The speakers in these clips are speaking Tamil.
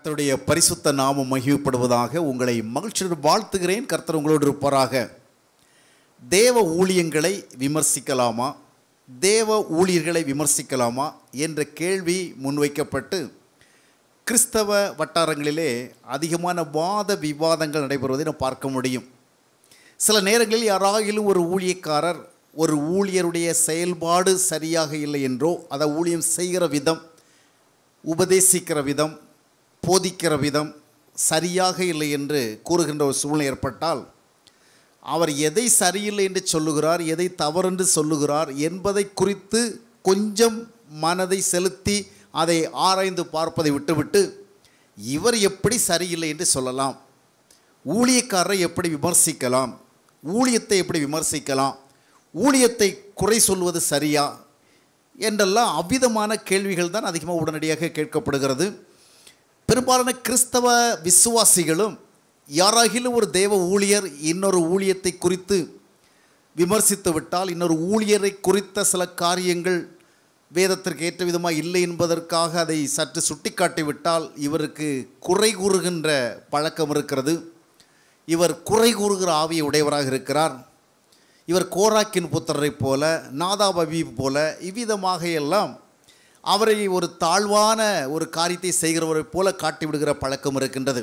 கர்த்தருடைய பரிசுத்த நாமம் மகிழ்ப்படுவதாக உங்களை மகிழ்ச்சியுடன் வாழ்த்துகிறேன் கர்த்தர் உங்களோடு இருப்பாராக தேவ ஊழியங்களை விமர்சிக்கலாமா தேவ ஊழியர்களை விமர்சிக்கலாமா என்ற கேள்வி முன்வைக்கப்பட்டு கிறிஸ்தவ வட்டாரங்களிலே அதிகமான வாத விவாதங்கள் நடைபெறுவதை நாம் பார்க்க முடியும் சில நேரங்களில் யாராகிலும் ஒரு ஊழியக்காரர் ஒரு ஊழியருடைய செயல்பாடு சரியாக இல்லை என்றோ அதை ஊழியம் செய்கிற விதம் உபதேசிக்கிற விதம் போதிக்கிற விதம் சரியாக இல்லை என்று கூறுகின்ற ஒரு சூழ்நிலை ஏற்பட்டால் அவர் எதை சரியில்லை என்று சொல்லுகிறார் எதை தவறென்று சொல்லுகிறார் என்பதை குறித்து கொஞ்சம் மனதை செலுத்தி அதை ஆராய்ந்து பார்ப்பதை விட்டுவிட்டு இவர் எப்படி சரியில்லை என்று சொல்லலாம் ஊழியக்காரரை எப்படி விமர்சிக்கலாம் ஊழியத்தை எப்படி விமர்சிக்கலாம் ஊழியத்தை குறை சொல்வது சரியா என்றெல்லாம் அவ்விதமான கேள்விகள் தான் அதிகமாக உடனடியாக கேட்கப்படுகிறது பெரும்பாலான கிறிஸ்தவ விசுவாசிகளும் யாராகிலும் ஒரு தேவ ஊழியர் இன்னொரு ஊழியத்தை குறித்து விமர்சித்து விட்டால் இன்னொரு ஊழியரை குறித்த சில காரியங்கள் வேதத்திற்கு ஏற்ற விதமாக இல்லை என்பதற்காக அதை சற்று சுட்டிக்காட்டி விட்டால் இவருக்கு குறை கூறுகின்ற பழக்கம் இருக்கிறது இவர் குறை கூறுகிற ஆவியை உடையவராக இருக்கிறார் இவர் கோராக்கின் புத்திரரைப் போல நாதாபவி போல இவ்விதமாக எல்லாம் அவரை ஒரு தாழ்வான ஒரு காரியத்தை செய்கிறவரைப் போல காட்டிவிடுகிற பழக்கம் இருக்கின்றது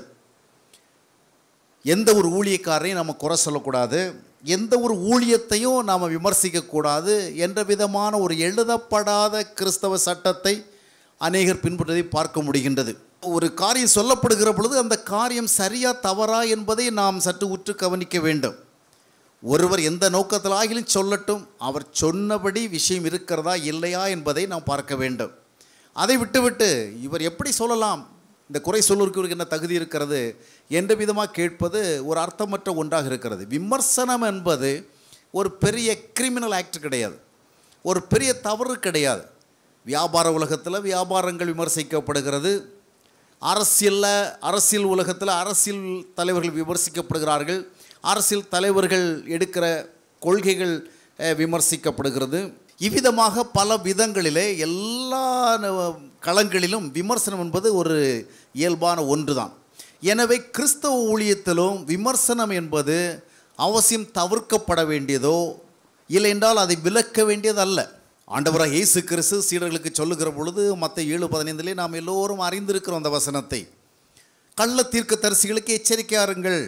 எந்த ஒரு ஊழியக்காரரையும் நம்ம குறை சொல்லக்கூடாது எந்த ஒரு ஊழியத்தையும் நாம் விமர்சிக்கக்கூடாது என்ற விதமான ஒரு எழுதப்படாத கிறிஸ்தவ சட்டத்தை அநேகர் பின்பற்றதை பார்க்க முடிகின்றது ஒரு காரியம் சொல்லப்படுகிற பொழுது அந்த காரியம் சரியா தவறா என்பதை நாம் சற்று உற்று கவனிக்க வேண்டும் ஒருவர் எந்த நோக்கத்தில் ஆகிலும் சொல்லட்டும் அவர் சொன்னபடி விஷயம் இருக்கிறதா இல்லையா என்பதை நாம் பார்க்க வேண்டும் அதை விட்டுவிட்டு இவர் எப்படி சொல்லலாம் இந்த குறை சொல்லுவதற்கு இவருக்கு என்ன தகுதி இருக்கிறது என்ற விதமாக கேட்பது ஒரு அர்த்தமற்ற ஒன்றாக இருக்கிறது விமர்சனம் என்பது ஒரு பெரிய கிரிமினல் ஆக்ட் கிடையாது ஒரு பெரிய தவறு கிடையாது வியாபார உலகத்தில் வியாபாரங்கள் விமர்சிக்கப்படுகிறது அரசியலில் அரசியல் உலகத்தில் அரசியல் தலைவர்கள் விமர்சிக்கப்படுகிறார்கள் அரசியல் தலைவர்கள் எடுக்கிற கொள்கைகள் அஹ், விமர்சிக்கப்படுகிறது இவ்விதமாக பல விதங்களிலே எல்லா ந- களங்களிலும் விமர்சனம் என்பது ஒரு இயல்பான ஒன்றுதான் எனவே கிறிஸ்தவ ஊழியத்திலும் விமர்சனம் என்பது அவசியம் தவிர்க்கப்பட வேண்டியதோ இல்லை என்றால் அதை விலக்க வேண்டியது அல்ல ஆண்டவராக இயேசு கிறிஸ்து சீடர்களுக்கு சொல்லுகிற பொழுது மற்ற ஏழு பதினைந்திலே நாம் எல்லோரும் அறிந்திருக்கிறோம் அந்த வசனத்தை கள்ள தீர்க்க தரிசிகளுக்கு எச்சரிக்கையாருங்கள்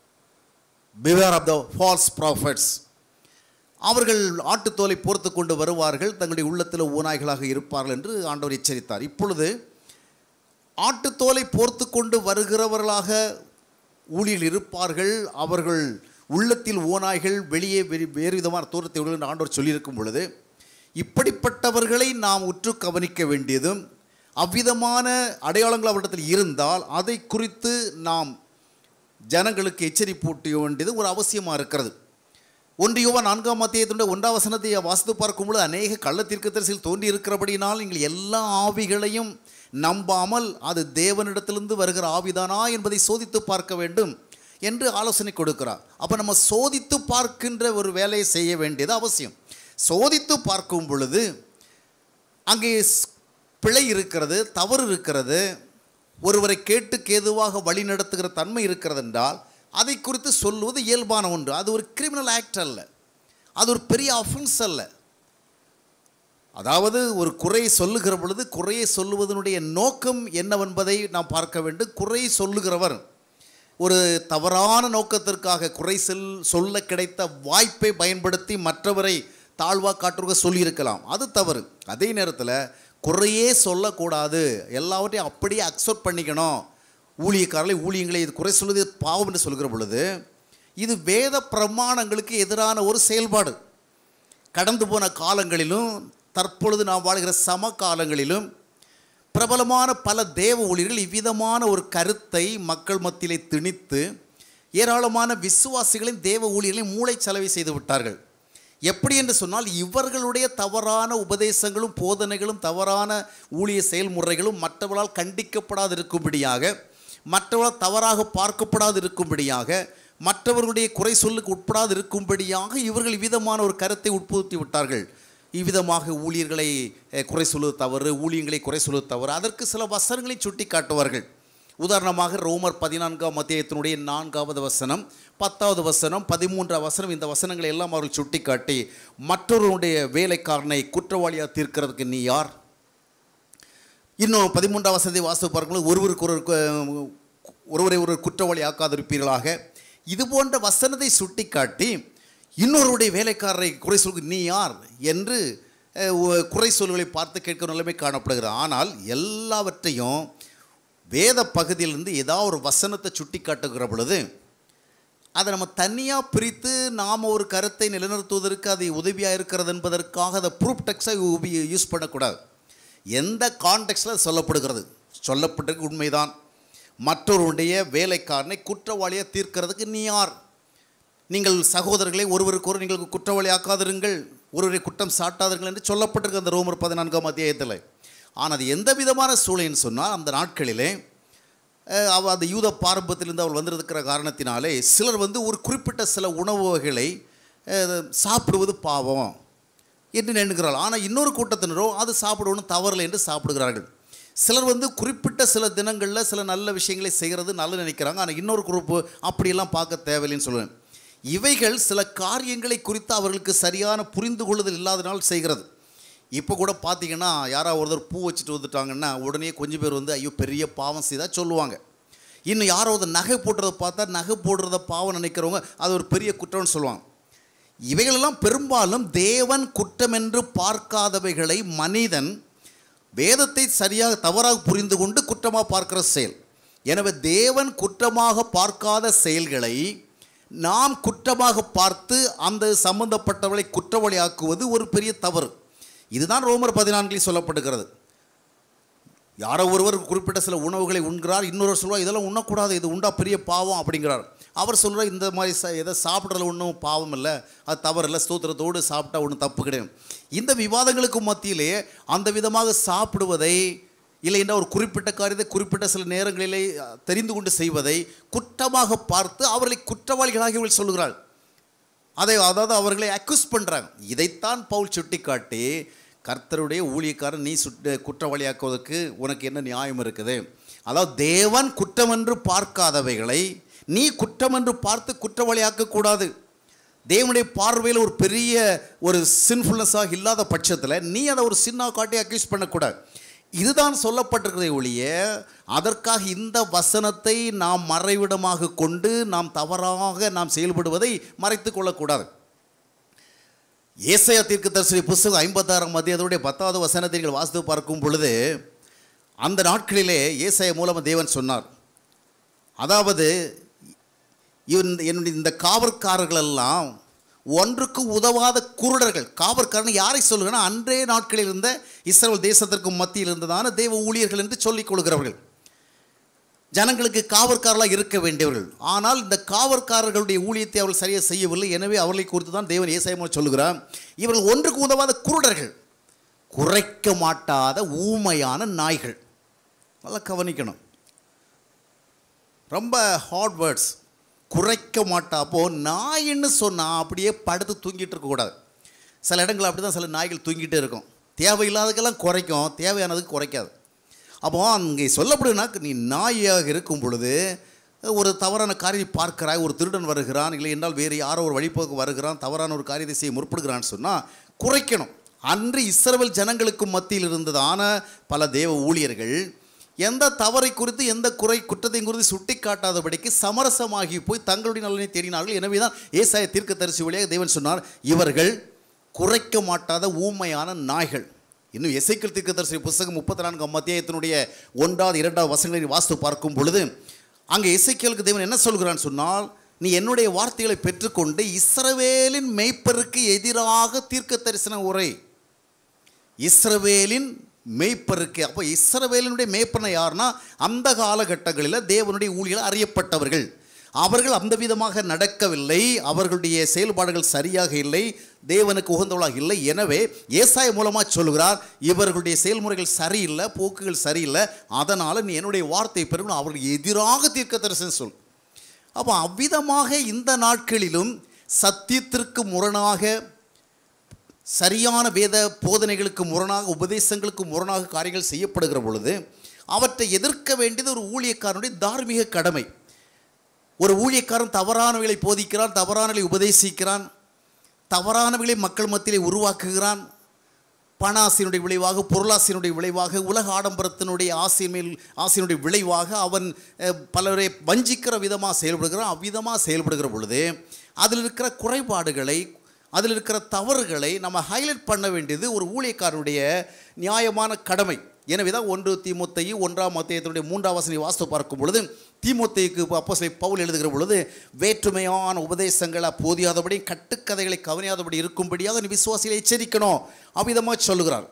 beware of the false prophets அவர்கள் ஆட்டுத்தோலை போர்த்து கொண்டு வருவார்கள் தங்களுடைய உள்ளத்தில் ஊனாய்களாக இருப்பார்கள் என்று ஆண்டவர் எச்சரித்தார் இப்பொழுது ஆட்டுத்தோலை போர்த்து கொண்டு வருகிறவர்களாக ஊழியில் இருப்பார்கள் அவர்கள் உள்ளத்தில் ஓநாய்கள் வெளியே வெறி வேறு விதமான தோற்றத்தை விடுங்கள் என்று ஆண்டவர் சொல்லியிருக்கும் பொழுது இப்படிப்பட்டவர்களை நாம் உற்று கவனிக்க வேண்டியதும் அவ்விதமான அடையாளங்கள் அவரிடத்தில் இருந்தால் அதை குறித்து நாம் ஜனங்களுக்கு எச்சரிப்பூட்ட வேண்டியது ஒரு அவசியமாக இருக்கிறது ஒன்று யோவான் நான்காம் அத்தியாயத்தினுடைய ஒன்றாம் வசனத்தை வாசித்து பார்க்கும்பொழுது அநேக கள்ள தீர்க்கதரிசியில் தோன்றி இருக்கிறபடியினால் நீங்கள் எல்லா ஆவிகளையும் நம்பாமல் அது தேவனிடத்திலிருந்து வருகிற ஆவிதானா என்பதை சோதித்து பார்க்க வேண்டும் என்று ஆலோசனை கொடுக்கிறார் அப்போ நம்ம சோதித்து பார்க்கின்ற ஒரு வேலையை செய்ய வேண்டியது அவசியம் சோதித்து பார்க்கும் பொழுது அங்கே ஸ்- பிழை இருக்கிறது தவறு இருக்கிறது ஒருவரை கேட்டுக்கு ஏதுவாக வழி நடத்துகிற தன்மை இருக்கிறது என்றால் அதை குறித்து சொல்லுவது இயல்பான ஒன்று அது ஒரு கிரிமினல் ஆக்ட் அல்ல அது ஒரு பெரிய அஃபென்ஸ் அல்ல அதாவது ஒரு குறை சொல்லுகிற பொழுது குறையை சொல்லுவதனுடைய நோக்கம் என்னவென்பதை நாம் பார்க்க வேண்டும் குறை சொல்லுகிறவர் ஒரு தவறான நோக்கத்திற்காக குறை செல் சொல்ல கிடைத்த வாய்ப்பை பயன்படுத்தி மற்றவரை தாழ்வாக காட்டுறவங்க சொல்லியிருக்கலாம் அது தவறு அதே நேரத்தில் குறையே சொல்லக்கூடாது எல்லாவற்றையும் அப்படியே அக்செப்ட் பண்ணிக்கணும் ஊழியக்காரர்களை ஊழியங்களை இது குறை சொல்வது பாவம் என்று சொல்கிற பொழுது இது வேத பிரமாணங்களுக்கு எதிரான ஒரு செயல்பாடு கடந்து போன காலங்களிலும் தற்பொழுது நாம் வாழ்கிற சம காலங்களிலும் பிரபலமான பல தேவ ஊழியர்கள் இவ்விதமான ஒரு கருத்தை மக்கள் மத்தியிலே திணித்து ஏராளமான விசுவாசிகளின் தேவ ஊழியர்களை மூளைச்சலவை செய்து விட்டார்கள் எப்படி என்று சொன்னால் இவர்களுடைய தவறான உபதேசங்களும் போதனைகளும் தவறான ஊழிய செயல்முறைகளும் மற்றவர்களால் கண்டிக்கப்படாது இருக்கும்படியாக மற்றவர்களால் தவறாக பார்க்கப்படாது இருக்கும்படியாக மற்றவர்களுடைய குறை சொல்லுக்கு உட்படாது இருக்கும்படியாக இவர்கள் இவ்விதமான ஒரு கருத்தை உட்புகுத்தி விட்டார்கள் இவ்விதமாக ஊழியர்களை அஹ், குறை சொல்வது தவறு ஊழியங்களை குறை சொல்வது தவறு அதற்கு சில வசனங்களை சுட்டி காட்டுவார்கள் உதாரணமாக ரோமர் பதினான்காம் அத்தியாயத்தினுடைய நான்காவது வசனம் பத்தாவது வசனம் பதிமூன்றாவது வசனம் இந்த வசனங்களை எல்லாம் அவர்கள் சுட்டிக்காட்டி மற்றொருடைய வேலைக்காரனை குற்றவாளியாக தீர்க்கிறதுக்கு நீ யார் இன்னும் பதிமூன்றாம் வசனத்தை வாசித்து பார்க்கும்போது ஒருவருக்கு ஒரு கு- ஒருவரை ஒரு குற்றவாளி ஆக்காதிருப்பீர்களாக இது போன்ற வசனத்தை சுட்டிக்காட்டி இன்னொருவருடைய வேலைக்காரரை குறை சொல்கு நீ யார் என்று அஹ், ஒ- குறை சொல்களை பார்த்து கேட்கிற நிலைமை காணப்படுகிறது ஆனால் எல்லாவற்றையும் வேத பகுதியிலிருந்து ஏதாவது ஒரு வசனத்தை சுட்டி காட்டுகிற பொழுது அதை நம்ம தனியாக பிரித்து நாம் ஒரு கருத்தை நிலைநிறுத்துவதற்கு அது உதவியாக இருக்கிறது என்பதற்காக அதை ப்ரூஃப் டெக்ஸாக யூஸ் பண்ணக்கூடாது எந்த கான்டெக்ஸ்டில் சொல்லப்படுகிறது சொல்லப்பட்டிருக்கு உண்மைதான் மற்றொருடைய வேலைக்காரனை குற்றவாளியாக தீர்க்கிறதுக்கு நீ யார் நீங்கள் சகோதரர்களை ஒருவருக்கொரு நீங்கள் குற்றவாளி ஆக்காதிருங்கள் ஒருவரை குற்றம் சாட்டாதீர்கள் என்று சொல்லப்பட்டிருக்கு அந்த ரோமர் பதினான்காம் அத்தியாயத்தில் ஆனால் அது எந்த விதமான சூழல்னு சொன்னால் அந்த நாட்களிலே அஹ், அவ அந்த யூத பாரம்பரியத்திலிருந்து அவள் வந்திருக்கிற காரணத்தினாலே சிலர் வந்து ஒரு குறிப்பிட்ட சில உணவு வகைகளை அஹ், சாப்பிடுவது பாவம் என்று நினைக்கிறாள் ஆனால் இன்னொரு கூட்டத்தினரோ அது சாப்பிடணும் தவறில்லை என்று சாப்பிடுகிறார்கள் சிலர் வந்து குறிப்பிட்ட சில தினங்களில் சில நல்ல விஷயங்களை செய்கிறது நல்லது நினைக்கிறாங்க ஆனால் இன்னொரு குரூப்பு அப்படியெல்லாம் பார்க்க தேவையில்லைன்னு சொல்லுவேன் இவைகள் சில காரியங்களை குறித்து அவர்களுக்கு சரியான புரிந்து கொள்ளுதல் இல்லாதனால் செய்கிறது இப்போ கூட பார்த்தீங்கன்னா யாராவது ஒருத்தர் பூ வச்சுட்டு வந்துட்டாங்கன்னா உடனே கொஞ்சம் பேர் வந்து ஐயோ பெரிய பாவம் செய்தால் சொல்லுவாங்க இன்னும் யாரோ ஒரு நகை போடுறத பார்த்தா நகை போடுறத பாவம் நினைக்கிறவங்க அது ஒரு பெரிய குற்றம்னு சொல்லுவாங்க இவைகளெல்லாம் பெரும்பாலும் தேவன் குற்றமென்று பார்க்காதவைகளை மனிதன் வேதத்தை சரியாக தவறாக புரிந்து கொண்டு குற்றமாக பார்க்கிற செயல் எனவே தேவன் குற்றமாக பார்க்காத செயல்களை நாம் குற்றமாக பார்த்து அந்த சம்பந்தப்பட்டவளை குற்றவாளியாக்குவது ஒரு பெரிய தவறு இதுதான் ரோமர் பதினான்கில் சொல்லப்படுகிறது யாரோ ஒருவர் குறிப்பிட்ட சில உணவுகளை உண்கிறார் இன்னொரு சொல்வார் இதெல்லாம் உண்ணக்கூடாது இது உண்டா பெரிய பாவம் அப்படிங்கிறார் அவர் சொல்கிறார் இந்த மாதிரி ச எதை சாப்பிட்றதுல ஒன்றும் பாவம் இல்லை அது தவறு இல்லை ஸ்தோத்திரத்தோடு சாப்பிட்டா ஒன்றும் தப்பு கிடையாது இந்த விவாதங்களுக்கு மத்தியிலே அந்த விதமாக சாப்பிடுவதை இல்லை என்ற ஒரு குறிப்பிட்ட காரியத்தை குறிப்பிட்ட சில நேரங்களிலே அஹ், தெரிந்து கொண்டு செய்வதை குற்றமாக பார்த்து அவர்களை குற்றவாளிகளாக இவள் சொல்லுகிறாள் அதை அதாவது அவர்களை அக்யூஸ் பண்ணுறாங்க இதைத்தான் பவுல் சுட்டிக்காட்டி கர்த்தருடைய ஊழியக்காரன் நீ சுட்ட குற்றவாளியாக்குவதற்கு உனக்கு என்ன நியாயம் இருக்குது அதாவது தேவன் குற்றம் என்று பார்க்காதவைகளை நீ குற்றம் என்று பார்த்து குற்றவாளியாக்கக்கூடாது தேவனுடைய பார்வையில் ஒரு பெரிய ஒரு சின்ஃபுல்னஸாக இல்லாத பட்சத்தில் நீ அதை ஒரு சின்ன காட்டி அக்யூஸ் பண்ணக்கூடாது இதுதான் சொல்லப்பட்டிருக்கிறதை ஒழிய அதற்காக இந்த வசனத்தை நாம் மறைவிடமாக கொண்டு நாம் தவறாக நாம் செயல்படுவதை மறைத்து கொள்ளக்கூடாது ஏசையா தீர்க்கதரிசி புஸ்தகம் ஐம்பத்தாறாம் மத்தியதோடைய பத்தாவது வசனத்தை நீங்கள் வாசித்து பார்க்கும் பொழுது அந்த நாட்களிலே ஏசாயா மூலமாக தேவன் சொன்னார் அதாவது இவன் என்னுடைய இந்த காவற்காரர்கள் எல்லாம் ஒன்றுக்கு உதவாத குருடர்கள் காவற்காரன் யாரை சொல்லுங்கன்னா அன்றைய நாட்களில் இருந்த இஸ்ரேல் தேசத்திற்கு மத்தியில் இருந்ததான தேவ ஊழியர்கள் என்று சொல்லிக் கொள்கிறவர்கள் ஜனங்களுக்கு காவற்காரர்களாக இருக்க வேண்டியவர்கள் ஆனால் இந்த காவற்காரர்களுடைய ஊழியத்தை அவர்கள் சரியாக செய்யவில்லை எனவே அவர்களை குறித்து தான் தேவன் ஏசாயமாக சொல்லுகிறார் இவர்கள் ஒன்றுக்கு உதவாத குருடர்கள் குறைக்க மாட்டாத ஊமையான நாய்கள் நல்லா கவனிக்கணும் ரொம்ப ஹார்ட் வேர்ட்ஸ் குறைக்க மாட்டா அப்போது நாயின்னு சொன்னால் அப்படியே படுத்து தூங்கிட்டு இருக்கக்கூடாது சில இடங்கள் அப்படி தான் சில நாய்கள் தூங்கிட்டே இருக்கும் தேவையில்லாததுக்கெல்லாம் குறைக்கும் தேவையானதுக்கு குறைக்காது அப்போ அங்கே சொல்லப்படுதுன்னா நீ நாயாக இருக்கும் பொழுது ஒரு தவறான காரியம் பார்க்கிறாய் ஒரு திருடன் வருகிறான் இல்லை என்றால் வேறு யாரோ ஒரு வழிபோக்கு வருகிறான் தவறான ஒரு காரியத்தை செய்ய முற்படுகிறான்னு சொன்னால் குறைக்கணும் அன்று இஸ்ரவேல் ஜனங்களுக்கு மத்தியில் இருந்ததான பல தேவ ஊழியர்கள் எந்த தவறை குறித்து எந்த குறை குற்றத்தையும் குறித்து சுட்டி காட்டாதபடிக்கு சமரசமாகி போய் தங்களுடைய நலனை தேடினார்கள் எனவே தான் ஏசாய தீர்க்கதரிசி வழியாக தேவன் சொன்னார் இவர்கள் குறைக்க மாட்டாத ஊமையான நாய்கள் இன்னும் எசைக்கல் தீர்க்கதரிசி புஸ்தகம் முப்பத்தி நான்காம் அத்தியாயத்தினுடைய ஒன்றாவது இரண்டாவது வசனங்களை வாஸ்து பார்க்கும் பொழுது அங்கே எசைக்கேலுக்கு தேவன் என்ன சொல்கிறான்னு சொன்னால் நீ என்னுடைய வார்த்தைகளை பெற்றுக்கொண்டு இஸ்ரவேலின் மெய்ப்பருக்கு எதிராக தீர்க்க தரிசன உரை இஸ்ரவேலின் மெய்ப்பருக்கு அப்போ இஸ்ரவேலினுடைய மெய்ப்பனை யாருன்னா அந்த காலகட்டங்களில் தேவனுடைய ஊழியர்கள் அறியப்பட்டவர்கள் அவர்கள் அந்த விதமாக நடக்கவில்லை அவர்களுடைய செயல்பாடுகள் சரியாக இல்லை தேவனுக்கு உகந்தவளாக இல்லை எனவே ஏசாய மூலமாக சொல்கிறார் இவர்களுடைய செயல்முறைகள் சரியில்லை போக்குகள் சரியில்லை அதனால் நீ என்னுடைய வார்த்தையை பெருகணும் அவர்களுக்கு எதிராக தீர்க்க தரிசனம் சொல் அப்போ அவ்விதமாக இந்த நாட்களிலும் சத்தியத்திற்கு முரணாக சரியான வேத போதனைகளுக்கு முரணாக உபதேசங்களுக்கு முரணாக காரியங்கள் செய்யப்படுகிற பொழுது அவற்றை எதிர்க்க வேண்டியது ஒரு ஊழியக்காரனுடைய தார்மீக கடமை ஒரு ஊழியக்காரன் தவறானவைகளை போதிக்கிறான் தவறானவைகளை உபதேசிக்கிறான் தவறானவைகளை மக்கள் மத்தியிலே உருவாக்குகிறான் பண ஆசையினுடைய விளைவாக பொருளாசையினுடைய விளைவாக உலக ஆடம்பரத்தினுடைய ஆசையின் மேல் ஆசையினுடைய விளைவாக அவன் அஹ், பலரை வஞ்சிக்கிற விதமாக செயல்படுகிறான் அவ்விதமாக செயல்படுகிற பொழுது அதில் இருக்கிற குறைபாடுகளை அதில் இருக்கிற தவறுகளை நம்ம ஹைலைட் பண்ண வேண்டியது ஒரு ஊழியக்காரனுடைய நியாயமான கடமை எனவே தான் ஒன்று தீமுத்தையும் ஒன்றாம் மத்தியத்தினுடைய மூன்றாம் வசனை வாஸ்து பார்க்கும் பொழுது தீமுத்தைக்கு அப்போ பவுல் எழுதுகிற பொழுது வேற்றுமையான உபதேசங்களை போதியாதபடி கட்டுக்கதைகளை கவனியாதபடி இருக்கும்படியாக நீ விசுவாசிகளை எச்சரிக்கணும் அவ்விதமாக சொல்லுகிறார்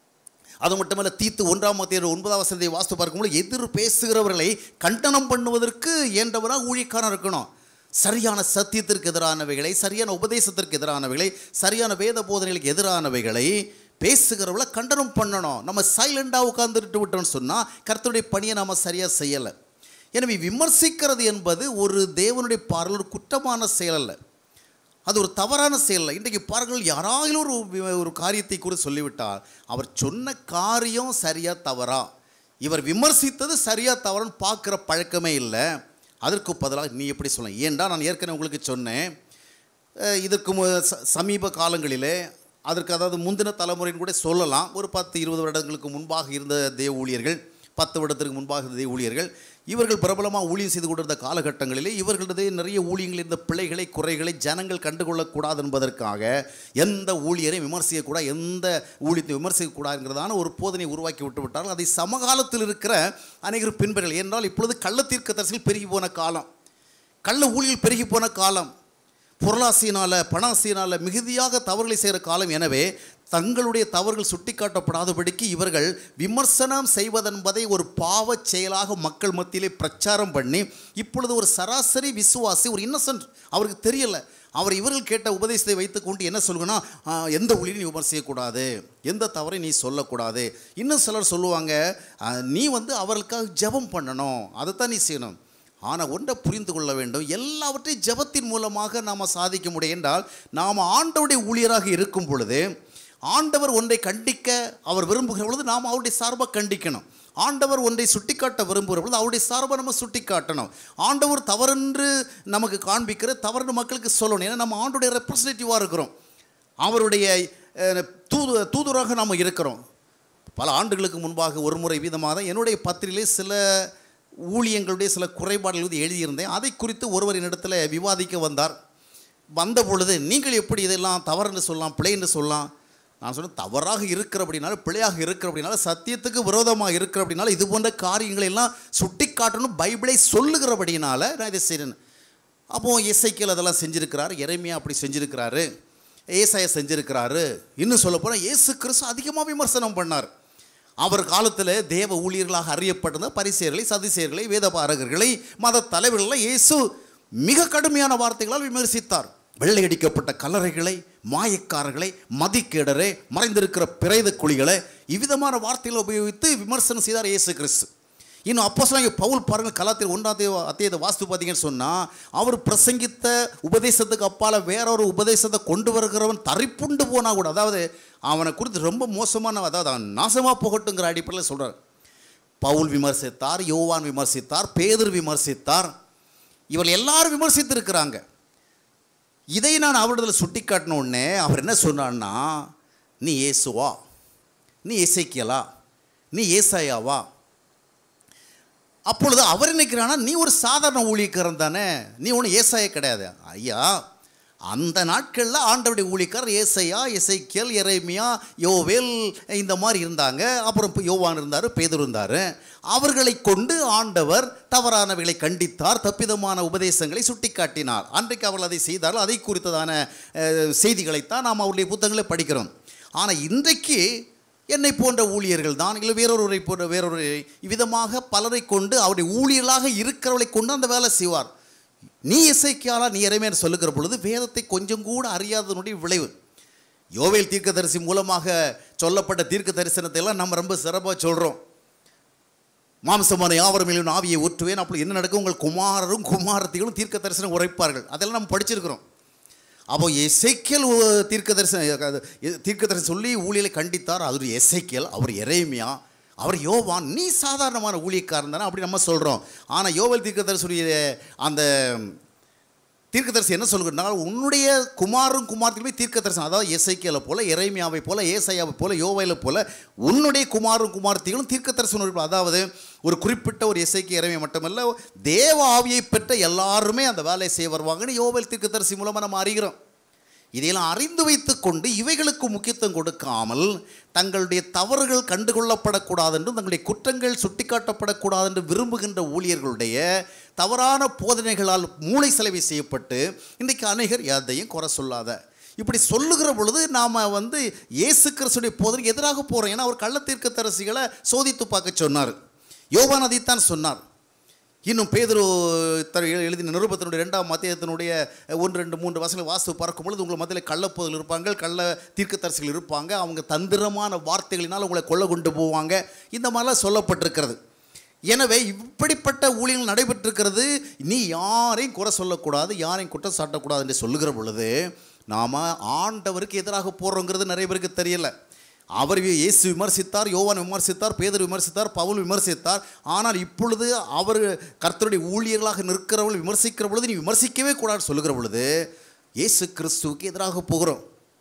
அது மட்டுமல்ல தீத்து ஒன்றாம் மத்திய ஒன்பதாம் வசனத்தை வாஸ்து பார்க்கும்போது எதிர் பேசுகிறவர்களை கண்டனம் பண்ணுவதற்கு இயன்றவராக ஊழியக்காரன் இருக்கணும் சரியான சத்தியத்திற்கு எதிரானவைகளை சரியான உபதேசத்திற்கு எதிரானவைகளை சரியான வேத போதனைகளுக்கு எதிரானவைகளை பேசுகிறவளை கண்டனம் பண்ணணும் நம்ம சைலண்டாக உட்கார்ந்துட்டு விட்டோம்னு சொன்னால் கர்த்தருடைய பணியை நம்ம சரியாக செய்யலை எனவே விமர்சிக்கிறது என்பது ஒரு தேவனுடைய பார்வையில் ஒரு குற்றமான செயல் அல்ல அது ஒரு தவறான செயல் இல்லை இன்றைக்கு பாருங்கள் யாராயிலும் ஒரு வி- ஒரு காரியத்தை கூட சொல்லிவிட்டால் அவர் சொன்ன காரியம் சரியா தவறா இவர் விமர்சித்தது சரியா தவறான்னு பார்க்குற பழக்கமே இல்லை அதற்கு பதிலாக நீ எப்படி சொல்ல ஏன்டா நான் ஏற்கனவே உங்களுக்கு சொன்னேன் அஹ் இதற்கு மு- ச- சமீப காலங்களிலே அதற்கு அதாவது முந்தின தலைமுறைன்னு கூட சொல்லலாம் ஒரு பத்து இருபது வருடங்களுக்கு முன்பாக இருந்த தேவ ஊழியர்கள் பத்து வருடத்திற்கு முன்பாக இருந்த தேவ ஊழியர்கள் இவர்கள் பிரபலமாக ஊழியம் செய்து கொண்டிருந்த காலகட்டங்களிலே இவர்களது நிறைய ஊழியங்கள் இருந்த பிழைகளை குறைகளை ஜனங்கள் கண்டுகொள்ளக்கூடாது என்பதற்காக எந்த ஊழியரையும் விமர்சிக்கக்கூடாது எந்த ஊழியத்தை விமர்சிக்கக்கூடாதுங்கிறதான ஒரு போதனை உருவாக்கி விட்டு விட்டார்கள் அதை சமகாலத்தில் இருக்கிற அநேகர் பின்பர்கள் ஏனென்றால் இப்பொழுது கள்ளத்தீர்க்க தரிசிகள் பெருகி போன காலம் கள்ள ஊழியல் பெருகி போன காலம் பொருளாசையினால் பணாசையினால் மிகுதியாக தவறுகளை செய்கிற காலம் எனவே தங்களுடைய தவறுகள் சுட்டிக்காட்டப்படாதபடிக்கு இவர்கள் விமர்சனம் செய்வதென்பதை ஒரு பாவச் செயலாக மக்கள் மத்தியிலே பிரச்சாரம் பண்ணி இப்பொழுது ஒரு சராசரி விசுவாசி ஒரு இன்னசென்ட் அவருக்கு தெரியல அவர் இவர்கள் கேட்ட உபதேசத்தை வைத்துக்கொண்டு என்ன சொல்லுங்கன்னா "ஆ, எந்த ஊழியும் நீ விமர்சிக்கக்கூடாது எந்த தவறை நீ சொல்லக்கூடாது இன்னும் சிலர் சொல்லுவாங்க "ஆ, நீ வந்து அவர்களுக்காக ஜெபம் பண்ணணும் அதைத்தான் நீ செய்யணும் ஆனால் ஒன்றை புரிந்து கொள்ள வேண்டும் எல்லாவற்றையும் ஜெபத்தின் மூலமாக நாம் சாதிக்க முடியும் என்றால் நாம் ஆண்டவருடைய ஊழியராக இருக்கும் பொழுது ஆண்டவர் ஒன்றை கண்டிக்க அவர் விரும்புகிற பொழுது நாம் அவருடைய சார்பாக கண்டிக்கணும் ஆண்டவர் ஒன்றை சுட்டிக்காட்ட விரும்புகிற பொழுது அவருடைய சார்பாக நம்ம சுட்டிக்காட்டணும் ஆண்டவர் தவறென்று நமக்கு காண்பிக்கிற தவறுன்னு மக்களுக்கு சொல்லணும் ஏன்னா நம்ம ஆண்டுடைய ரெப்ரசன்டேட்டிவாக இருக்கிறோம் அவருடைய அஹ், தூது தூதுவராக நாம் இருக்கிறோம் பல ஆண்டுகளுக்கு முன்பாக ஒரு முறை வீதமாக தான் என்னுடைய பத்திரிலே சில ஊழியங்களுடைய சில குறைபாடுகள் வந்து எழுதியிருந்தேன் அதை குறித்து ஒருவர் என்னிடத்தில் விவாதிக்க வந்தார் வந்த பொழுது நீங்கள் எப்படி இதெல்லாம் தவறுன்னு சொல்லலாம் பிழைன்னு சொல்லலாம் நான் சொன்னேன் தவறாக இருக்கிறபடினால பிழையாக இருக்கிறபடினால சத்தியத்துக்கு விரோதமாக இருக்கிறபடினால இது போன்ற காரியங்களை எல்லாம் சுட்டி காட்டணும் பைபிளை சொல்லுகிறபடினால நான் இதை செய்கிறேன் அப்போது இசைக்கியல் அதெல்லாம் செஞ்சுருக்கிறாரு இறைமையா அப்படி செஞ்சுருக்கிறாரு ஏசாயா செஞ்சுருக்கிறாரு இன்னும் சொல்ல போனால் இயேசு கிறிஸ்து அதிகமாக விமர்சனம் பண்ணார் அவர் காலத்தில் தேவ ஊழியர்களாக அறியப்பட்டிருந்த பரிசேயர்களை சதிசேயர்களை வேதபாரகர்களை மத தலைவர்களை இயேசு மிக கடுமையான வார்த்தைகளால் விமர்சித்தார் வெள்ளையடிக்கப்பட்ட கல்லறைகளை மாயக்காரர்களை மதிக்கேடரை மறைந்திருக்கிற பிரேத குழிகளை இவ்விதமான வார்த்தைகளை உபயோகித்து விமர்சனம் செய்தார் இயேசு கிறிஸ்து இன்னும் அப்போ சொன்னாங்க பவுல் பாருங்க கலாத்திர ஒன்றாவது அத்தியத்தை வாஸ்து பார்த்தீங்கன்னு சொன்னால் அவர் பிரசங்கித்த உபதேசத்துக்கு அப்பால் வேற ஒரு உபதேசத்தை கொண்டு வருகிறவன் தரிப்புண்டு போனால் கூட அதாவது அவனை குறித்து ரொம்ப மோசமான அதாவது அவன் நாசமாக போகட்டுங்கிற அடிப்படையில் சொல்கிறார் பவுல் விமர்சித்தார் யோவான் விமர்சித்தார் பேதர் விமர்சித்தார் இவர்கள் எல்லாரும் விமர்சித்திருக்கிறாங்க இதை நான் அவரிடத்தில் சுட்டி காட்டின உடனே அவர் என்ன சொன்னான்னா நீ இயேசுவா நீ இசைக்கியலா நீ ஏசாயாவா அப்பொழுது அவர் நினைக்கிறானா நீ ஒரு சாதாரண ஊழியக்காரன் தானே நீ ஒன்றும் ஏசாய கிடையாது ஐயா அந்த நாட்களில் ஆண்டவருடைய ஊழியக்காரர் ஏசையா இசைக்கியல் எரேமியா யோவேல் இந்த மாதிரி இருந்தாங்க அப்புறம் இப்போ யோவான் இருந்தார் பேதர் இருந்தார் அவர்களை கொண்டு ஆண்டவர் தவறானவைகளை கண்டித்தார் தப்பிதமான உபதேசங்களை சுட்டிக்காட்டினார் அன்றைக்கு அவர்கள் அதை செய்தார்கள் அதை குறித்ததான அஹ், செய்திகளைத்தான் நாம் அவருடைய புத்தகங்களை படிக்கிறோம் ஆனால் இன்றைக்கு என்னை போன்ற ஊழியர்கள் தான் இல்லை வேறொருவரை போன்ற வேறொரு விதமாக பலரை கொண்டு அவருடைய ஊழியர்களாக இருக்கிறவர்களை கொண்டு அந்த வேலை செய்வார் நீ இசைக்காலா நீ இறைமையான சொல்லுகிற பொழுது வேதத்தை கொஞ்சம் கூட அறியாததனுடைய விளைவு யோவேல் தீர்க்கதரிசி மூலமாக சொல்லப்பட்ட தீர்க்க தரிசனத்தை எல்லாம் நம்ம ரொம்ப சிறப்பாக சொல்கிறோம் மாம்சமான யாவரும் மேலும் ஆவியை ஊற்றுவேன் அப்படி என்ன நடக்கும் உங்கள் குமாரரும் குமாரத்திகளும் தீர்க்க தரிசனம் உரைப்பார்கள் அதெல்லாம் நம்ம படிச்சிருக்கிறோம் அப்போ எசைக்கியல் தீர்க்க தரிசனம் தீர்க்க தரிசனம் சொல்லி ஊழியலை கண்டித்தார் அவர் எசைக்கியல் அவர் எரேமியா அவர் யோவான் நீ சாதாரணமான ஊழியக்காரன் தானே அப்படி நம்ம சொல்கிறோம் ஆனால் யோவல் தீர்க்கதரிசியுடைய அந்த தீர்க்கதரிசி என்ன சொல்கிறார் உன்னுடைய குமாரும் குமாரத்திலுமே தீர்க்கதரிசனம் அதாவது எசைக்கியலை போல எரேமியாவை போல ஏசையாவை போல யோவையில போல உன்னுடைய குமாரும் குமாரத்திகளும் தீர்க்கதரிசனம் இருப்பார். அதாவது ஒரு குறிப்பிட்ட ஒரு இசைக்கு இறைமை மட்டுமல்ல தேவ ஆவியை பெற்ற எல்லாருமே அந்த வேலையை செய்ய வருவாங்கன்னு யோவேல் தீர்க்கதரிசி மூலமாக நம்ம அறிகிறோம் இதையெல்லாம் அறிந்து வைத்துக்கொண்டு இவைகளுக்கு முக்கியத்துவம் கொடுக்காமல் தங்களுடைய தவறுகள் கண்டுகொள்ளப்படக்கூடாது என்றும் தங்களுடைய குற்றங்கள் சுட்டிக்காட்டப்படக்கூடாது என்று விரும்புகின்ற ஊழியர்களுடைய தவறான போதனைகளால் மூளை செலவை செய்யப்பட்டு இன்றைக்கு அநேகர் எதையும் குறை சொல்லாத இப்படி சொல்லுகிற பொழுது நாம் வந்து இயேசு கிறிஸ்துடைய போதனைக்கு எதிராக போகிறோம் ஏன்னா அவர் கள்ளத்தீர்க்க தரிசிகளை சோதித்து பார்க்க சொன்னார் யோவான் அதைத்தான் சொன்னார் இன்னும் பேதுரு தர எழுதின நிருபத்தினுடைய ரெண்டாம் மத்தியத்தினுடைய ஒன்று ரெண்டு மூன்று வசனங்கள் வாஸ்து பார்க்கும் பொழுது உங்கள் மத்தியில் கள்ளப்போதல் இருப்பாங்க கள்ள தீர்க்கதரிசிகள் இருப்பாங்க அவங்க தந்திரமான வார்த்தைகளினால் உங்களை கொள்ள கொண்டு போவாங்க இந்த மாதிரிலாம் சொல்லப்பட்டிருக்கிறது எனவே இப்படிப்பட்ட ஊழியங்கள் நடைபெற்றிருக்கிறது நீ யாரையும் குறை சொல்லக்கூடாது யாரையும் குற்றம் சாட்டக்கூடாது என்று சொல்லுகிற பொழுது நாம் ஆண்டவருக்கு எதிராக போடுறோங்கிறது நிறைய பேருக்கு தெரியல அவர் இயேசு விமர்சித்தார் யோவான் விமர்சித்தார் பேதர் விமர்சித்தார் பவுல் விமர்சித்தார் ஆனால் இப்பொழுது அவர் கர்த்தருடைய ஊழியர்களாக நிற்கிறவர்கள் விமர்சிக்கிற பொழுது நீ விமர்சிக்கவே கூடாது சொல்லுகிற பொழுது இயேசு கிறிஸ்துவுக்கு எதிராக போகிறோம்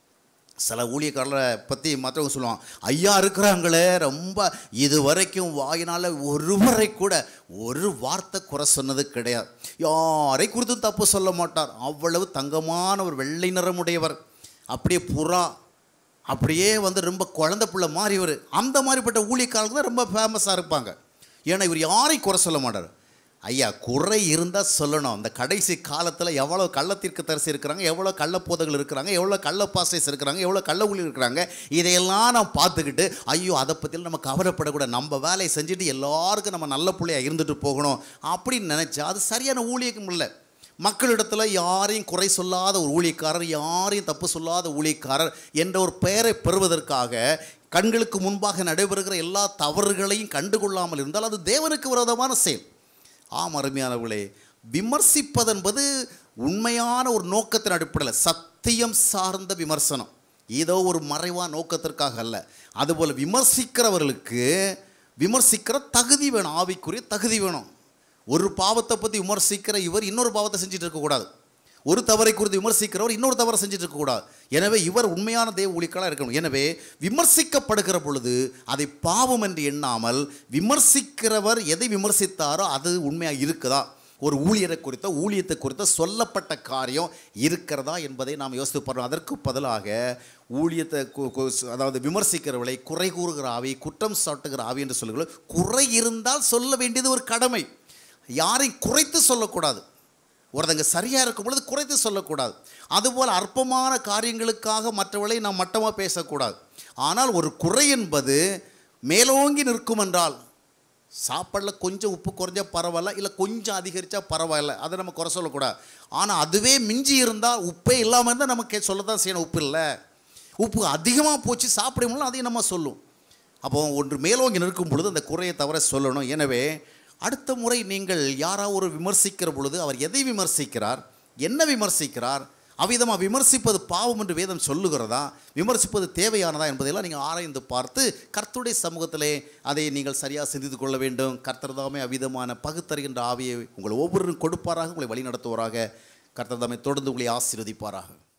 சில ஊழியக்காரரை பற்றி மற்றவங்க சொல்லுவாங்க ஐயா இருக்கிறாங்களே ரொம்ப இது வரைக்கும் வாயினால் ஒருவரை கூட ஒரு வார்த்தை குறை சொன்னது கிடையாது யாரை குறித்தும் தப்பு சொல்ல மாட்டார் அவ்வளவு தங்கமான ஒரு வெள்ளை நிறமுடையவர் அப்படியே புறா அப்படியே வந்து ரொம்ப குழந்தை பிள்ளை மாதிரி இவர் அந்த மாதிரிப்பட்ட ஊழியக்காரர்கள் தான் ரொம்ப ஃபேமஸாக இருப்பாங்க ஏன்னா இவர் யாரையும் குறை சொல்ல மாட்டார் ஐயா குறை இருந்தால் சொல்லணும் அந்த கடைசி காலத்தில் எவ்வளோ கள்ளத்திற்கு தரிசி இருக்கிறாங்க எவ்வளோ கள்ளப்போதங்கள் இருக்கிறாங்க எவ்வளோ கள்ளப்பாசைஸ் இருக்கிறாங்க எவ்வளோ கள்ள ஊழியர் இருக்கிறாங்க இதையெல்லாம் நான் பார்த்துக்கிட்டு ஐயோ அதை பற்றிலாம் நம்ம கவலைப்படக்கூடாது நம்ம வேலையை செஞ்சுட்டு எல்லாருக்கும் நம்ம நல்ல பிள்ளையாக இருந்துட்டு போகணும் அப்படின்னு நினச்சா அது சரியான ஊழியம் இல்லை மக்களிடத்தில் யாரையும் குறை சொல்லாத ஒரு ஊழியக்காரர் யாரையும் தப்பு சொல்லாத ஊழியக்காரர் என்ற ஒரு பெயரை பெறுவதற்காக கண்களுக்கு முன்பாக நடைபெறுகிற எல்லா தவறுகளையும் கண்டுகொள்ளாமல் இருந்தால் அது தேவனுக்கு விரோதமான செயல் ஆம் அருமையானவர்களே விமர்சிப்பதென்பது உண்மையான ஒரு நோக்கத்தின் அடிப்படையில் சத்தியம் சார்ந்த விமர்சனம் ஏதோ ஒரு மறைவா நோக்கத்திற்காக அல்ல அதுபோல் விமர்சிக்கிறவர்களுக்கு விமர்சிக்கிற தகுதி வேணும் ஆவிக்குரிய தகுதி வேணும் ஒரு பாவத்தை பற்றி விமர்சிக்கிற இவர் இன்னொரு பாவத்தை செஞ்சுட்டு இருக்கக்கூடாது ஒரு தவறை குறித்து விமர்சிக்கிறவர் இன்னொரு தவறை செஞ்சுட்டு இருக்கக்கூடாது எனவே இவர் உண்மையான தேவ ஊழியர்களாக இருக்கணும் எனவே விமர்சிக்கப்படுகிற பொழுது அதை பாவம் என்று எண்ணாமல் விமர்சிக்கிறவர் எதை விமர்சித்தாரோ அது உண்மையாக இருக்குதா ஒரு ஊழியரை குறித்த ஊழியத்தை குறித்த சொல்லப்பட்ட காரியம் இருக்கிறதா என்பதை நாம் யோசித்து பாருவோம் அதற்கு பதிலாக ஊழியத்தை கு- கு- அதாவது விமர்சிக்கிறவர்களை குறை கூறுகிற ஆவி குற்றம் சாட்டுகிற ஆவி என்று சொல்லுகிற குறை இருந்தால் சொல்ல வேண்டியது ஒரு கடமை யாரையும் குறைத்து சொல்லக்கூடாது ஒருத்தங்க சரியாக இருக்கும் பொழுது குறைத்து சொல்லக்கூடாது அதுபோல் அற்பமான காரியங்களுக்காக மற்றவர்களை நாம் மட்டமாக பேசக்கூடாது ஆனால் ஒரு குறை என்பது மேலோங்கி நிற்கும் என்றால் சாப்பாடில் கொஞ்சம் உப்பு குறைஞ்சா பரவாயில்ல இல்லை கொஞ்சம் அதிகரித்தா பரவாயில்ல அதை நம்ம குறை சொல்லக்கூடாது ஆனால் அதுவே மிஞ்சி இருந்தால் உப்பே இல்லாமல் இருந்தால் நமக்கு சொல்ல தான் செய்யணும் உப்பு இல்லை உப்பு அதிகமாக போச்சு சாப்பிட முடியல அதையும் நம்ம சொல்லும் அப்போ ஒன்று மேலோங்கி நிற்கும் பொழுது அந்த குறையை தவிர சொல்லணும் எனவே அடுத்த முறை நீங்கள் யாராவது ஒரு விமர்சிக்கிற பொழுது அவர் எதை விமர்சிக்கிறார் என்ன விமர்சிக்கிறார் அவ்விதமாக விமர்சிப்பது பாவம் என்று வேதம் சொல்லுகிறதா விமர்சிப்பது தேவையானதா என்பதையெல்லாம் நீங்கள் ஆராய்ந்து பார்த்து கர்த்தருடைய சமூகத்திலே அதை நீங்கள் சரியாக சிந்தித்து கொள்ள வேண்டும் கர்த்தர் தாமே அவ்விதமான பகுத்தறிகின்ற ஆவியை உங்கள் ஒவ்வொருவரும் கொடுப்பாராக உங்களை வழிநடத்துவாராக கர்த்தர் தாமே தொடர்ந்து உங்களை ஆசீர்வதிப்பாராக